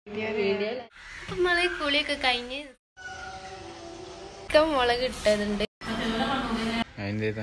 നമ്മള് കുളിയൊക്കെ കഴിഞ്ഞ് ചിക്കൻ മുളക് ഇട്ടതുണ്ട് അതിൻ്റെ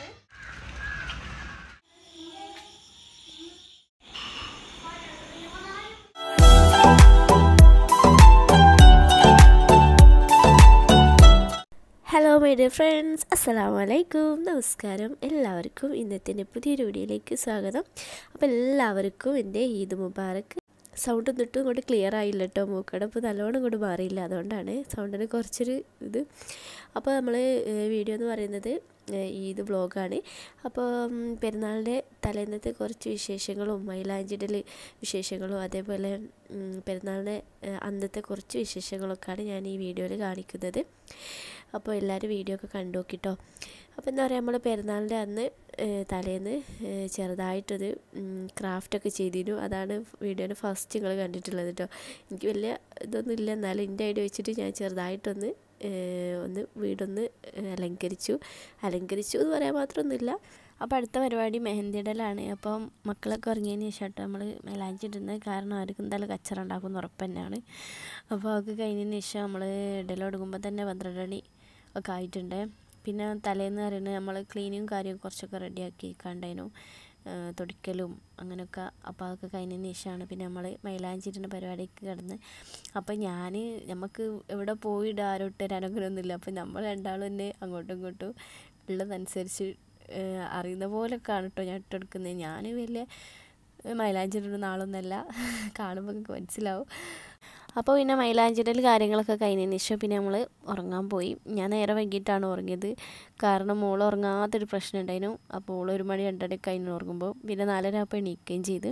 ഹലോ മൈ ഡിയർ ഫ്രണ്ട്സ് അസ്സലാമു അലൈക്കും നമസ്കാരം എല്ലാവർക്കും ഇന്നത്തെ എൻ്റെ പുതിയൊരു വീഡിയോയിലേക്ക് സ്വാഗതം അപ്പോൾ എല്ലാവർക്കും എൻ്റെ ഈദ് മുബാറക്ക് സൗണ്ട് ഒന്നിട്ടും ഇങ്ങോട്ട് ക്ലിയർ ആയില്ല കേട്ടോ മൂക്കടപ്പ് നല്ലോണം ഇങ്ങോട്ട് മാറിയില്ല അതുകൊണ്ടാണ് സൗണ്ടിന് കുറച്ചൊരു ഇത് അപ്പോൾ നമ്മൾ വീഡിയോ എന്ന് പറയുന്നത് ഏഹ്, ഈദ് വ്ളോഗാണ് അപ്പോൾ ഉം, പെരുന്നാളിൻ്റെ തലേന്നത്തെ കുറച്ച് വിശേഷങ്ങളും മൈലാഞ്ചിടൽ വിശേഷങ്ങളും അതേപോലെ ഉം, പെരുന്നാളിൻ്റെ ഏഹ്, അന്നത്തെ കുറച്ച് വിശേഷങ്ങളൊക്കെയാണ് ഞാൻ ഈ വീഡിയോയിൽ കാണിക്കുന്നത് അപ്പോൾ എല്ലാവരും വീഡിയോ ഒക്കെ കണ്ടു നോക്കിട്ടോ അപ്പോൾ എന്താ പറയുക നമ്മൾ പെരുന്നാളിൻ്റെ അന്ന് ഏഹ്, തലേന്ന് ഏഹ്, ചെറുതായിട്ടൊരു ക്രാഫ്റ്റൊക്കെ ചെയ്തിരുന്നു അതാണ് വീഡിയോയുടെ ഫസ്റ്റ് നിങ്ങൾ കണ്ടിട്ടുള്ളത് കേട്ടോ എനിക്ക് വലിയ ഇതൊന്നും ഇല്ല എന്നാലും എൻ്റെ ഐഡിയ വെച്ചിട്ട് ഞാൻ ചെറുതായിട്ടൊന്ന് ഏഹ്, ഒന്ന് വീടൊന്ന് ഏഹ്, അലങ്കരിച്ചു അലങ്കരിച്ചു എന്ന് പറയാൻ മാത്രമൊന്നുമില്ല അപ്പോൾ അടുത്ത പരിപാടി മെഹന്തിയിടലാണ് അപ്പം മക്കളൊക്കെ ഇറങ്ങിയതിന് ശേഷം കേട്ടോ നമ്മൾ മെലാഞ്ചി ഇടുന്നത് കാരണം അവർക്ക് എന്തായാലും കച്ചറ ഉണ്ടാക്കുമെന്ന് ഉറപ്പ് തന്നെയാണ് അപ്പോൾ അതൊക്കെ കഴിഞ്ഞതിന് ശേഷം നമ്മൾ ഇടലൊടുങ്ങുമ്പോൾ തന്നെ പന്ത്രണ്ട് മണി ഒക്കെ ആയിട്ടുണ്ട് പിന്നെ തലേന്ന് പറയുന്നത് നമ്മൾ ക്ലീനിങ്ങും കാര്യവും കുറച്ചൊക്കെ റെഡിയാക്കി കണ്ടതിനും തൊടിക്കലും അങ്ങനെയൊക്കെ അപ്പോൾ അതൊക്കെ കഴിഞ്ഞതിന് ശേഷമാണ് പിന്നെ നമ്മൾ മൈലാഞ്ചിരുന്ന പരിപാടിക്ക് കിടന്ന് അപ്പോൾ ഞാൻ നമുക്ക് എവിടെ പോയിട്ട് ആരും ഇട്ട് തരാൻ അങ്ങനെ ഒന്നുമില്ല അപ്പോൾ നമ്മൾ രണ്ടാളും തന്നെ അങ്ങോട്ടും ഇങ്ങോട്ടും ഉള്ളതനുസരിച്ച് ഏഹ് അറിയുന്ന പോലൊക്കെയാണ് കേട്ടോ ഞാൻ ഇട്ടെടുക്കുന്നത് ഞാൻ വലിയ മൈലാഞ്ചിടുന്ന ആളൊന്നല്ല കാണുമ്പോൾ നിങ്ങൾക്ക് മനസ്സിലാവും അപ്പോൾ പിന്നെ മൈലാഞ്ചിടൽ കാര്യങ്ങളൊക്കെ കഴിഞ്ഞതിന് ശേഷം പിന്നെ നമ്മൾ ഉറങ്ങാൻ പോയി ഞാൻ നേരെ വൈകിട്ടാണ് ഉറങ്ങിയത് കാരണം മോൾ ഉറങ്ങാത്തൊരു പ്രശ്നം ഉണ്ടായിരുന്നു അപ്പോൾ ഓൾ ഒരു മണി രണ്ടര കഴിഞ്ഞ് ഉറങ്ങുമ്പോൾ പിന്നെ നാലര അപ്പോൾ എണീക്കുകയും ചെയ്ത്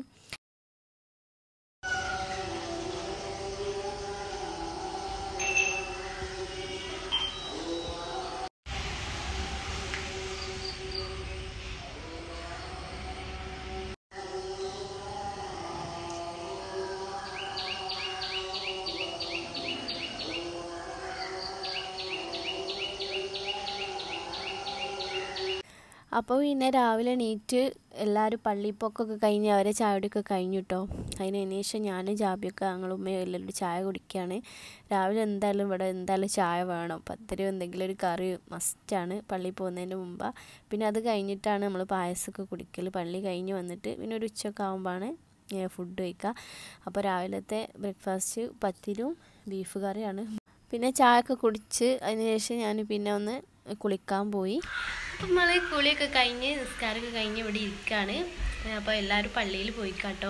അപ്പോൾ പിന്നെ രാവിലെ എണീറ്റ് എല്ലാവരും പള്ളിപ്പോക്കൊക്കെ കഴിഞ്ഞ് അവരെ ചായയുടെയൊക്കെ കഴിഞ്ഞു കേട്ടോ അതിന് ശേഷം ഞാൻ ജാബിയൊക്കെ ഞങ്ങളും ഉമ്മയും എല്ലാവരും ചായ കുടിക്കുകയാണ് രാവിലെ എന്തായാലും ഇവിടെ എന്തായാലും ചായ വേണം പത്തരി എന്തെങ്കിലും ഒരു കറി മസ്റ്റാണ് പള്ളിയിൽ പോകുന്നതിന് മുമ്പ് പിന്നെ അത് കഴിഞ്ഞിട്ടാണ് നമ്മൾ പായസമൊക്കെ കുടിക്കൽ പള്ളി കഴിഞ്ഞ് വന്നിട്ട് പിന്നെ ഒരു ഉച്ചയൊക്കെ ആകുമ്പോഴാണ് ഫുഡ് കഴിക്കുക അപ്പോൾ രാവിലത്തെ ബ്രേക്ക്ഫാസ്റ്റ് പത്തിരും ബീഫ് കറിയാണ് പിന്നെ ചായ ഒക്കെ കുടിച്ച് അതിന് ശേഷം ഞാൻ പിന്നെ ഒന്ന് കുളിക്കാൻ പോയി നമ്മൾ കുളിയൊക്കെ കഴിഞ്ഞ് നിസ്കാരമൊക്കെ കഴിഞ്ഞ് ഇവിടെ ഇരിക്കുകയാണ് അപ്പോൾ എല്ലാവരും പള്ളിയിൽ പോയി കേട്ടോ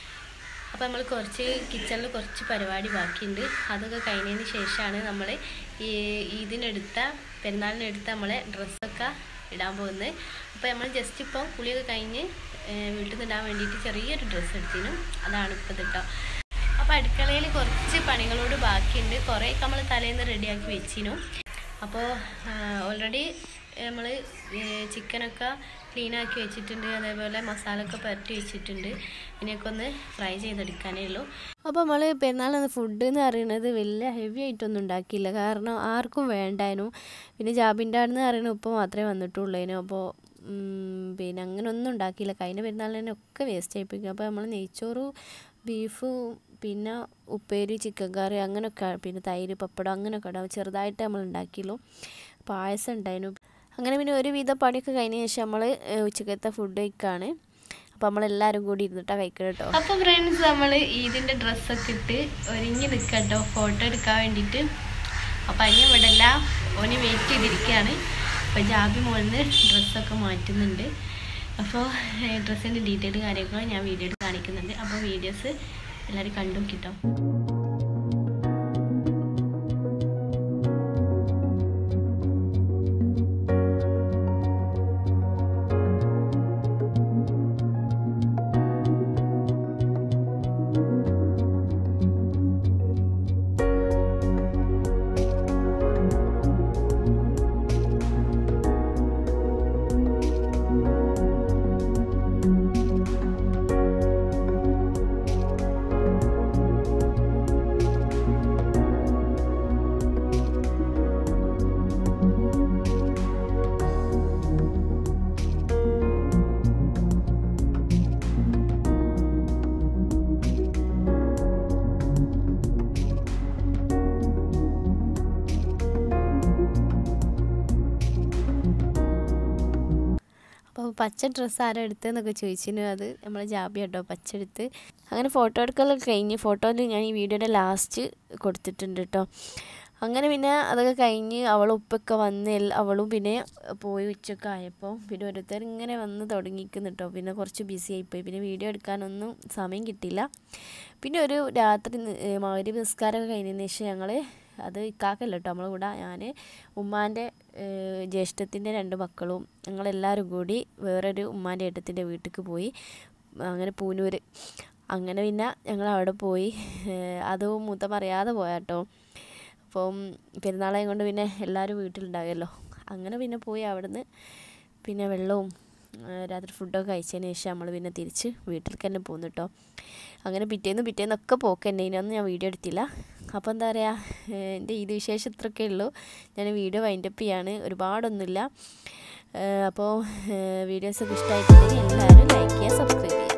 അപ്പോൾ നമ്മൾ കുറച്ച് കിച്ചണിൽ കുറച്ച് പരിപാടി ബാക്കിയുണ്ട് അതൊക്കെ കഴിഞ്ഞതിന് ശേഷമാണ് നമ്മൾ ഈ ഇതിനെടുത്ത പെരുന്നാളിനെടുത്ത നമ്മളെ ഡ്രസ്സൊക്കെ ഇടാൻ പോകുന്നത് അപ്പോൾ നമ്മൾ ജസ്റ്റ് ഇപ്പോൾ കുളിയൊക്കെ കഴിഞ്ഞ് ഏഹ്, വീട്ടിൽ നിന്ന് ഇടാൻ വേണ്ടിയിട്ട് ചെറിയൊരു ഡ്രസ്സ് എടുത്തിനും അതാണ് ഇപ്പോൾ കേട്ടോ അപ്പോൾ അടുക്കളയിൽ കുറച്ച് പണികളോട് ബാക്കിയുണ്ട് കുറേയൊക്കെ നമ്മൾ തലേന്ന് റെഡിയാക്കി വെച്ചിനു അപ്പോൾ ഓൾറെഡി നമ്മൾ ചിക്കനൊക്കെ ക്ലീനാക്കി വെച്ചിട്ടുണ്ട് അതേപോലെ മസാല ഒക്കെ പുരട്ടി വെച്ചിട്ടുണ്ട് ഇതിനൊക്കെ ഒന്ന് ഫ്രൈ ചെയ്തെടുക്കാനേ ഉള്ളൂ അപ്പോൾ നമ്മൾ പെരുന്നാളിന് ഫുഡ് എന്ന് പറയുന്നത് വലിയ ഹെവി ആയിട്ടൊന്നും ഉണ്ടാക്കിയില്ല കാരണം ആർക്കും വേണ്ടായിരുന്നു പിന്നെ ജാബിൻ്റെ ആണെന്ന് പറയുന്നത് ഉപ്പ് മാത്രമേ വന്നിട്ടുള്ളൂ അപ്പോൾ ഉം, പിന്നെ അങ്ങനെ ഒന്നും ഉണ്ടാക്കിയില്ല കഴിഞ്ഞ പെരുന്നാളിന് തന്നെ ഒക്കെ വേസ്റ്റ് ആയിപ്പോയി അപ്പോൾ നമ്മൾ നെയ്ച്ചോറ് ബീഫ് പിന്നെ ഉപ്പേരി ചിക്കൻ കറി അങ്ങനെയൊക്കെ പിന്നെ തൈര് പപ്പടം അങ്ങനെയൊക്കെ ഉണ്ടാവും ചെറുതായിട്ട് നമ്മൾ ഉണ്ടാക്കിയുള്ളൂ പായസം ഉണ്ടായിരുന്നു അങ്ങനെ പിന്നെ ഒരുവിധ പണിയൊക്കെ കഴിഞ്ഞ ശേഷം നമ്മൾ ഉച്ചക്കത്തെ ഫുഡ് കഴിക്കുകയാണ് അപ്പോൾ നമ്മളെല്ലാവരും കൂടി ഇരുന്നിട്ടാണ് കഴിക്കണം കേട്ടോ അപ്പോൾ ഫ്രണ്ട്സ് നമ്മൾ ഈദിൻ്റെ ഡ്രസ്സൊക്കെ ഇട്ട് ഒരുങ്ങി നിൽക്കട്ടോ ഫോട്ടോ എടുക്കാൻ വേണ്ടിയിട്ട് അപ്പോൾ അതിന് ഇവിടെ അല്ല ഓന് വെയിറ്റ് ചെയ്തിരിക്കുകയാണ് അപ്പോൾ ജാബി മുകളിൽ ഡ്രസ്സൊക്കെ മാറ്റുന്നുണ്ട് അപ്പോൾ ഡ്രസ്സിൻ്റെ ഡീറ്റെയിൽ കാര്യങ്ങളും ഞാൻ വീഡിയോയിൽ കാണിക്കുന്നുണ്ട് അപ്പോൾ വീഡിയോസ് എല്ലാവരും കണ്ടു നോക്കിട്ടോ പച്ച ഡ്രസ്സ് ആരോ എടുത്തതെന്നൊക്കെ ചോദിച്ചിരുന്നു അത് നമ്മളെ ജാബി കേട്ടോ പച്ച എടുത്ത് അങ്ങനെ ഫോട്ടോ എടുക്കലൊക്കെ കഴിഞ്ഞ് ഫോട്ടോയിൽ ഞാൻ ഈ വീഡിയോയുടെ ലാസ്റ്റ് കൊടുത്തിട്ടുണ്ട് കേട്ടോ അങ്ങനെ പിന്നെ അതൊക്കെ കഴിഞ്ഞ് അവളും ഉപ്പൊക്കെ വന്ന് എൽ- അവളും പിന്നെ പോയി ഉച്ചയൊക്കെ ആയപ്പോൾ പിന്നെ ഓരോരുത്തർ ഇങ്ങനെ വന്ന് തുടങ്ങിക്കുന്നു കേട്ടോ പിന്നെ കുറച്ച് ബിസി ആയിപ്പോയി പിന്നെ വീഡിയോ എടുക്കാനൊന്നും സമയം കിട്ടിയില്ല പിന്നെ ഒരു രാത്രി മകരി നിസ്കാരമൊക്കെ കഴിഞ്ഞതിന് ശേഷം ഞങ്ങൾ അത് ഇക്കാക്കല്ല കേട്ടോ നമ്മളെ കൂടെ ഞാൻ ഉമ്മാൻ്റെ ജ്യേഷ്ഠത്തിൻ്റെ രണ്ട് മക്കളും ഞങ്ങളെല്ലാവരും കൂടി വേറൊരു ഉമ്മാൻ്റെ ഏട്ടത്തിൻ്റെ വീട്ടിലേക്ക് പോയി അങ്ങനെ പൂനൂർ അങ്ങനെ പിന്നെ ഞങ്ങൾ അവിടെ പോയി ഏഹ് അതും മൂത്തമ്മ അറിയാതെ പോയാട്ടോ അപ്പം പെരുന്നാളായം കൊണ്ട് പിന്നെ എല്ലാവരും വീട്ടിലുണ്ടാകുമല്ലോ അങ്ങനെ പിന്നെ പോയി അവിടുന്ന് പിന്നെ വെള്ളവും ആ, രാത്രി ഫുഡൊക്കെ കഴിച്ചതിന് ശേഷം നമ്മൾ പിന്നെ തിരിച്ച് വീട്ടിലേക്ക് തന്നെ പോന്നു കേട്ടോ അങ്ങനെ പിറ്റേന്ന് പിറ്റേന്നൊക്കെ പോക്ക് തന്നെ ഇതിനൊന്നും ഞാൻ വീഡിയോ എടുത്തില്ല അപ്പോൾ എന്താ പറയുക എൻ്റെ ഇത് വിശേഷം ഇത്രയൊക്കെ ഉള്ളൂ ഞാൻ വീഡിയോ വൈൻഡപ്പ് ചെയ്യാണ് ഒരുപാടൊന്നുമില്ല അപ്പോൾ വീഡിയോസൊക്കെ ഇഷ്ടമായിട്ടുണ്ടെങ്കിൽ എല്ലാവരും ലൈക്ക് ചെയ്യുക സബ്സ്ക്രൈബ് ചെയ്യുക